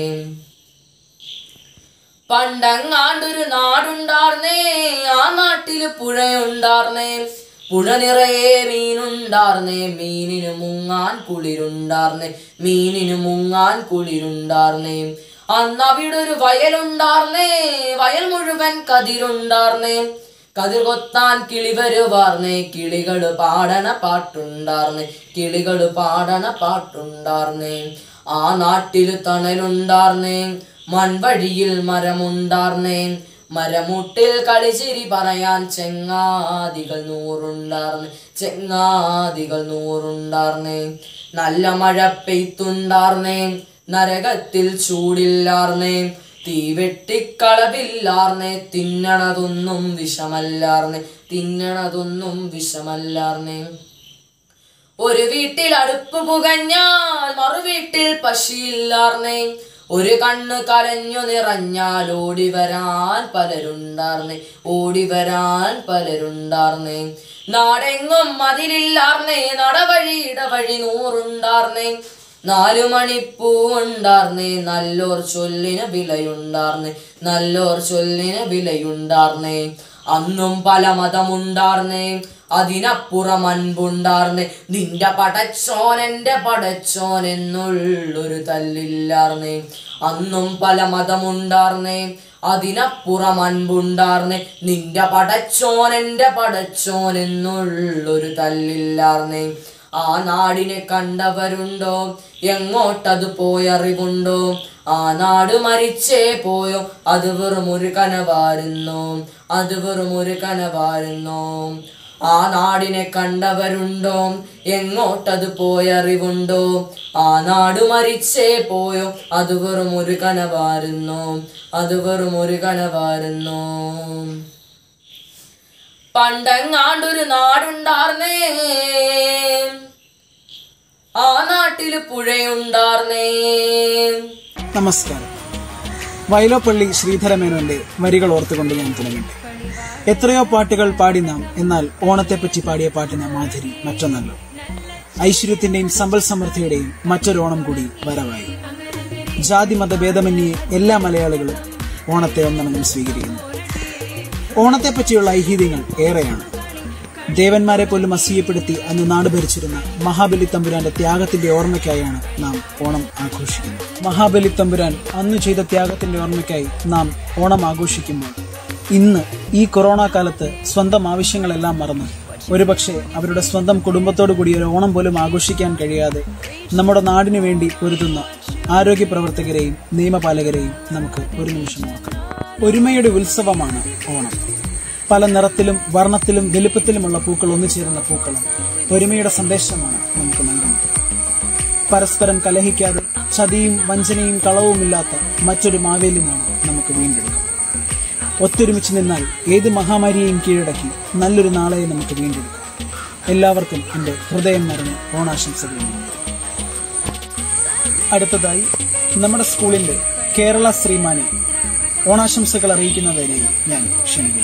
പണ്ടങ്ങാണ്ടൊരു നാടുണ്ടാർന്നേ ആ നാട്ടില് പുഴയുണ്ടാർന്നേ പുഴ നിറയെ മീനുണ്ടാർന്നേ മീനിന് മുങ്ങാൻ കുളിരുണ്ടാർന്നേ മീനിന് മുങ്ങാൻ കുളിരുണ്ടാർന്നേ അന്ന് അവിടെ ഒരു വയലുണ്ടാർന്നേ വയൽ മുഴുവൻ കതിരുണ്ടാർന്നേ കതിർ കൊത്താൻ കിളി വരുവാർന്നേ കിളികള് പാടണ പാട്ടുണ്ടാർന്നേ കിളികള് പാടണ പാട്ടുണ്ടാർന്നേ ആ നാട്ടില് തണലുണ്ടാർന്നേ മൺവഴിയിൽ മരമുണ്ടാർന്നേ മരമുട്ടിൽ കളിച്ചിരി പറയാൻ ചെങ്ങാതികൾ നൂറുണ്ടാർന്നേ ചെങ്ങാതികൾ നൂറുണ്ടാർന്നേ നല്ല മഴ പെയ്ത്തുണ്ടാർന്നേ നരകത്തിൽ ചൂടില്ലാർന്നേ തീ വെട്ടിക്കളവില്ലാർന്നേ തിന്നണതൊന്നും വിഷമല്ലാർന്നേ തിന്നണതൊന്നും വിഷമല്ലാർന്നേ ഒരു വീട്ടിൽ അടുപ്പ് പുകഞ്ഞാൽ മറു വീട്ടിൽ പശിയില്ലാർന്നേ ഒരു കണ്ണ് കരഞ്ഞു നിറഞ്ഞാൽ ഓടി വരാൻ പലരുണ്ടാർന്നേ ഓടി വരാൻ പലരുണ്ടാർന്നേ നാടെങ്ങും മതിലില്ലാർന്നേ നടവഴി ഇടവഴി നൂറുണ്ടാർന്നേ നാലു മണിപ്പൂ ഉണ്ടാർന്നേ നല്ലോർ ചൊല്ലിന് വിലയുണ്ടാർന്നേ നല്ലോർ ചൊല്ലിന് വിലയുണ്ടാർന്നേ അന്നും പല മതമുണ്ടാർന്നേ അതിനപ്പുറം അൻപുണ്ടാർന്നേ നിന്റെ പടച്ചോൻ എന്റെ പടച്ചോൻ എന്നുള്ളൊരു തല്ലില്ലാർന്നേ അന്നും പല മതമുണ്ടാർന്നേ അതിനപ്പുറം അൻപുണ്ടാർന്നേ നിന്റെ പടച്ചോൻ എന്റെ പടച്ചോൻ എന്നുള്ളൊരു തല്ലില്ലാർന്നേ ആ നാടിനെ കണ്ടവരുണ്ടോ എങ്ങോട്ടത് പോയറിവുണ്ടോ ആ നാട് മരിച്ചേ പോയോ അത് വെറും ഒരു കനവാരുന്നു അത് വെറും ഒരു കനവാരുന്നു ആ നാടിനെ കണ്ടവരുണ്ടോ എങ്ങോട്ടത് പോയറിവുണ്ടോ ആ നാട് മരിച്ചേ പോയോ അത് വെറും ഒരു കനവാരുന്നു അത് വെറും ഒരു കനവാരുന്നു പണ്ടങ്ങാണ്ടൊരു നാടുണ്ടാർന്നേ ആ നാട്ടില് പുഴയുണ്ടാർന്നേ നമസ്കാരം വയലോപ്പള്ളി ശ്രീധരമേനോന്റെ വരികൾ ഓർത്തുകൊണ്ട് ഞാൻ തുടങ്ങട്ടെ എത്രയോ പാട്ടുകൾ പാടി നാം എന്നാൽ ഓണത്തെപ്പറ്റി പാടിയ പാട്ടിന് മാധുരി മറ്റൊന്നല്ലോ ഐശ്വര്യത്തിന്റെയും സമ്പൽ സമൃദ്ധിയുടെയും മറ്റൊരു ഓണം കൂടി വരവായി ജാതി മതഭേദമന്യേ എല്ലാ മലയാളികളും ഓണത്തെ ഒന്നടങ്കം സ്വീകരിക്കുന്നു ഓണത്തെപ്പറ്റിയുള്ള ഐഹിര്യങ്ങൾ ഏറെയാണ് ദേവന്മാരെ പോലും അസൂയപ്പെടുത്തി അന്ന് നാട് ഭരിച്ചിരുന്ന മഹാബലി തമ്പുരാന്റെ ത്യാഗത്തിന്റെ ഓർമ്മയ്ക്കായാണ് നാം ഓണം ആഘോഷിക്കുന്നത് മഹാബലി തമ്പുരാൻ അന്ന് ചെയ്ത ത്യാഗത്തിന്റെ ഓർമ്മയ്ക്കായി നാം ഓണം ആഘോഷിക്കുമ്പോൾ ഇന്ന് ഈ കൊറോണ കാലത്ത് സ്വന്തം ആവശ്യങ്ങളെല്ലാം മറന്ന് ഒരുപക്ഷെ അവരുടെ സ്വന്തം കുടുംബത്തോടു കൂടി ഒരു ഓണം പോലും ആഘോഷിക്കാൻ കഴിയാതെ നമ്മുടെ നാടിനു വേണ്ടി പൊരുതുന്ന ആരോഗ്യ പ്രവർത്തകരെയും നിയമപാലകരെയും നമുക്ക് ഒരു നിമിഷം നോക്കാം ഒരുമയുടെ ഉത്സവമാണ് ഓണം പല നിറത്തിലും വർണ്ണത്തിലും വലുപ്പത്തിലുമുള്ള പൂക്കൾ ഒന്നുചേരുന്ന പൂക്കളം ഒരുമയുടെ സന്ദേശമാണ് നമുക്ക് നൽകുന്നത് പരസ്പരം കലഹിക്കാതെ ചതിയും വഞ്ചനയും കളവുമില്ലാത്ത മറ്റൊരു മാവേല്യമാണ് നമുക്ക് വീണ്ടെടുക്കാം ഒത്തൊരുമിച്ച് നിന്നാൽ ഏത് മഹാമാരിയെയും കീഴടക്കി നല്ലൊരു നാളെ നമുക്ക് വീണ്ടെടുക്കാം എല്ലാവർക്കും എന്റെ ഹൃദയം നിറഞ്ഞ ഓണാശംസകൾ അടുത്തതായി നമ്മുടെ സ്കൂളിന്റെ കേരള ശ്രീമാനെ ഓണാശംസകൾ അറിയിക്കുന്നതിനായി ഞാൻ ക്ഷണിക്കുന്നു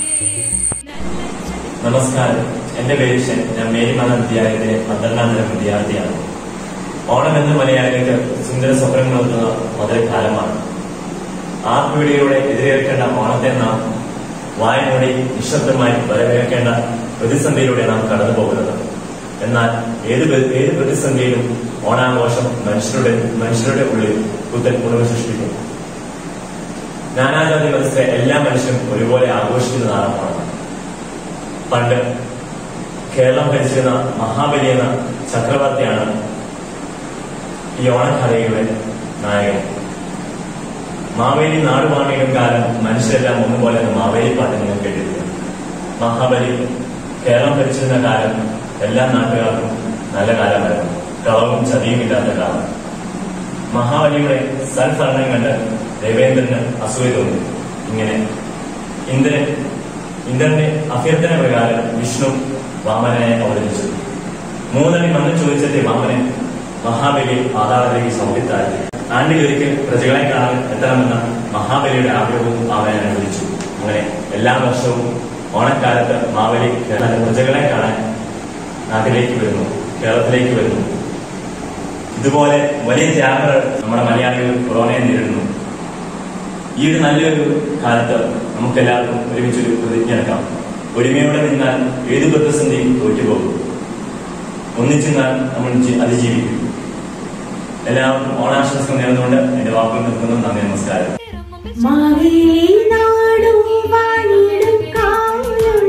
നമസ്കാരം എന്റെ പേര് ഷൻ ഞാൻ മേരിമല വിദ്യാലയത്തിലെ പന്ത്രണ്ടാം തരം വിദ്യാർത്ഥിയാണ് ഓണം എന്ന മലയാളികൾക്ക് സുന്ദര സ്വപ്നങ്ങൾ നൽകുന്ന മധുരകാലമാണ് ആർപ്പുവിളിയോടെ എതിരേൽക്കേണ്ട ഓണത്തെ നാം വായനയോടെ നിശബ്ദമായി വരവേൽക്കേണ്ട പ്രതിസന്ധിയിലൂടെ നാം കടന്നു പോകുന്നത് എന്നാൽ ഏത് പ്ര- ഏത് പ്രതിസന്ധിയിലും ഓണാഘോഷം മനുഷ്യരുടെ മനുഷ്യരുടെ ഉള്ളിൽ പുത്തൻ ഉണർവ് സൃഷ്ടിക്കും നാനാജാതി മതസ്ഥരെ എല്ലാ മനുഷ്യരും ഒരുപോലെ ആഘോഷിക്കുന്നതാണ് ഓണം പണ്ട് കേരളം ഭരിച്ചിരുന്ന മഹാബലി എന്ന ചക്രവർത്തിയാണ് ഈ ഓണക്കഥയുടെ നായകൻ മാവേലി നാടുവാണിയിലും കാലം മനുഷ്യരെല്ലാം ഒന്നുപോലെ എന്ന മാവേലി പാട്ട് നിങ്ങൾ കേട്ടിട്ടുണ്ട് മഹാബലി കേരളം ഭരിച്ചിരുന്ന കാലം എല്ലാ നാട്ടുകാർക്കും നല്ല കാലമായിരുന്നു കളവും ചതിയും ഇല്ലാത്ത കാലം മഹാബലിയുടെ സൽഭരണം കണ്ട് ദേവേന്ദ്രന് അസൂയ തോന്നി ഇങ്ങനെ ഇന്ദ്രൻ ഇന്ദ്രന്റെ അഭ്യർത്ഥന പ്രകാരം വിഷ്ണു വാമനെ അവതരിച്ചു മൂന്നടി മണ്ണ് ചോദിച്ചെത്തിയ വാമനൻ മഹാബലിയെ പാതാളത്തിലേക്ക് സൗഖ്യത്താഴ്ത്തി ആണ്ടിലൊരിക്കൽ പ്രജകളെ കാണാൻ എത്തണമെന്ന മഹാബലിയുടെ ആഗ്രഹവും വാമനെ അനുവദിച്ചു അങ്ങനെ എല്ലാ വർഷവും ഓണക്കാലത്ത് മാവലി കേരള പ്രജകളെ കാണാൻ നാട്ടിലേക്ക് വരുന്നു കേരളത്തിലേക്ക് വരുന്നു ഇതുപോലെ വലിയ ത്യാഗങ്ങൾ നമ്മുടെ മലയാളികൾ കൊറോണയെ നേരിടുന്നു ഈ ഒരു നല്ലൊരു കാലത്ത് നമുക്ക് എല്ലാവർക്കും ഒരുമിച്ചൊരു പ്രതിജ്ഞ എടുക്കാം ഒരുമയോടെ നിന്നാൽ ഏത് പ്രതിസന്ധിയും തോറ്റുപോകും ഒന്നിച്ചെന്നാൽ നമ്മൾ ജി- അതിജീവിക്കും എല്ലാവർക്കും ഓണാശംസകൾ നേർന്നുകൊണ്ട് എന്റെ വാക്കുകൾ നിർത്തുന്നു നന്ദി നമസ്കാരം മാവേലി നാടും വാണിടും കാലം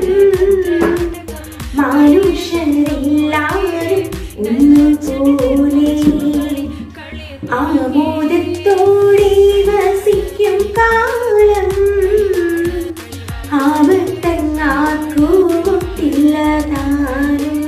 മനുഷ്യരെല്ലാവരും ഒന്നുപോലെ ആമോദത്തോടെ വസിക്കും കാലം ആപത്തങ്ങാക്കൂട്ടില്ല താനും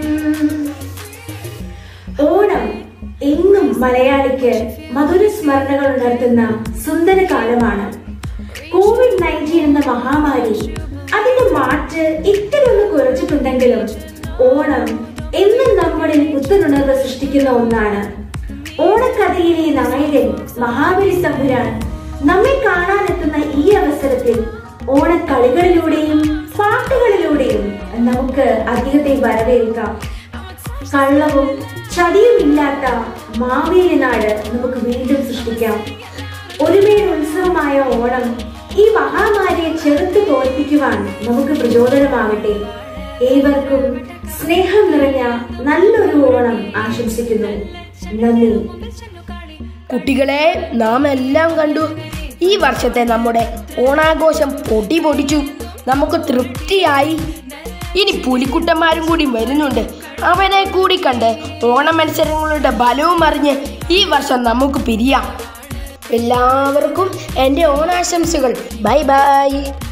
ഓണം എങ്ങും മലയാളിക്ക് മധുര സ്മരണകൾ ഉണർത്തുന്ന സുന്ദര കാലമാണ് കോവിഡ് നയൻറ്റീൻ എന്ന മഹാമാരി അതിന്റെ മാറ്റ് ഇത്തിരി ഒന്ന് കുറച്ചിട്ടുണ്ടെങ്കിലും ഓണം എന്നും നമ്മളിൽ പുത്തനുണർവ് സൃഷ്ടിക്കുന്ന ഒന്നാണ് ഓണക്കഥയിലെ നായകൻ മഹാബലി തമ്പുരാൻ നമ്മെ കാണാനെത്തുന്ന ഈ അവസരത്തിൽ ഓണക്കളികളിലൂടെയും പാട്ടുകളിലൂടെയും നമുക്ക് അദ്ദേഹത്തെ വരവേൽക്കാം കള്ളവും ചതിയുമില്ലാത്ത മാവേലി നാട് നമുക്ക് വീണ്ടും സൃഷ്ടിക്കാം ഒരുമയുടെ ഉത്സവമായ ഓണം ഈ മഹാമാരിയെ ചെറുത്ത് തോൽപ്പിക്കുവാൻ നമുക്ക് പ്രചോദനമാകട്ടെ ഏവർക്കും സ്നേഹം നിറഞ്ഞ നല്ലൊരു ഓണം ആശംസിക്കുന്നു നന്ദി കുട്ടികളെ നാം എല്ലാം കണ്ടു ഈ വർഷത്തെ നമ്മുടെ ഓണാഘോഷം പൊടി പൊടിച്ചു നമുക്ക് തൃപ്തിയായി ഇനി പുലിക്കുട്ടന്മാരും കൂടി വരുന്നുണ്ട് അവരെ കൂടി കണ്ട് ഓണ മത്സരങ്ങളുടെ ബലവും അറിഞ്ഞ് ഈ വർഷം നമുക്ക് പിരിയാം എല്ലാവർക്കും എൻ്റെ ഓണാശംസകൾ ബൈ ബൈ